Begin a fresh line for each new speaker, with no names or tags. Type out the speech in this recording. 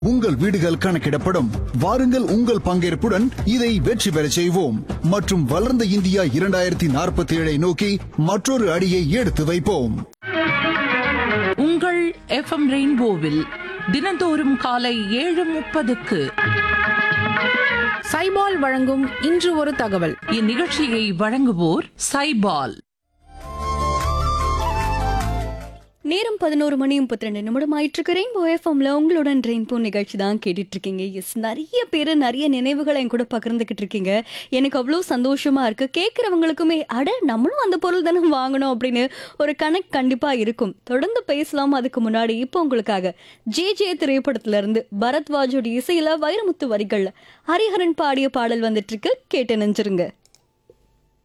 உங்கள் வீடுகள் கணக்கிடப்படும் வாருங்கள் உங்கள் பங்கேற்புடன் இதை வெற்றி பெறச் செய்வோம் மற்றும் வளர்ந்த இந்தியா இரண்டாயிரத்தி நாற்பத்தி ஏழை நோக்கி மற்றொரு அடியை எடுத்து வைப்போம்
உங்கள் எஃப்எம் ரெயின்போவில் தினந்தோறும் காலை ஏழு முப்பதுக்கு
சைபால் வழங்கும் இன்று ஒரு தகவல்
இந்நிகழ்ச்சியை வழங்குவோர் சைபால்
நேரம் பதினோரு மணி முப்பத்தி ரெண்டு நிமிடம் ஆயிட்டு இருக்கு ரெயின்போ எஃப்எம்ல உங்களுடன் ரெயின்போ நிகழ்ச்சி தான் கேட்டுட்டு இருக்கீங்க எஸ் நிறைய பேர் நிறைய நினைவுகளை என் கூட பகிர்ந்துகிட்டு இருக்கீங்க எனக்கு அவ்வளோ சந்தோஷமா இருக்கு கேட்குறவங்களுக்குமே அட நம்மளும் அந்த பொருள் தானே வாங்கணும் அப்படின்னு ஒரு கணக்கு கண்டிப்பா இருக்கும் தொடர்ந்து பேசலாம் அதுக்கு முன்னாடி இப்போ உங்களுக்காக ஜே ஜே திரைப்படத்துல இருந்து பரத்வாஜோட இசையில வைரமுத்து வரிகள்ல ஹரிஹரன் பாடிய பாடல் வந்துட்டு இருக்கு கேட்டு நெஞ்சிருங்க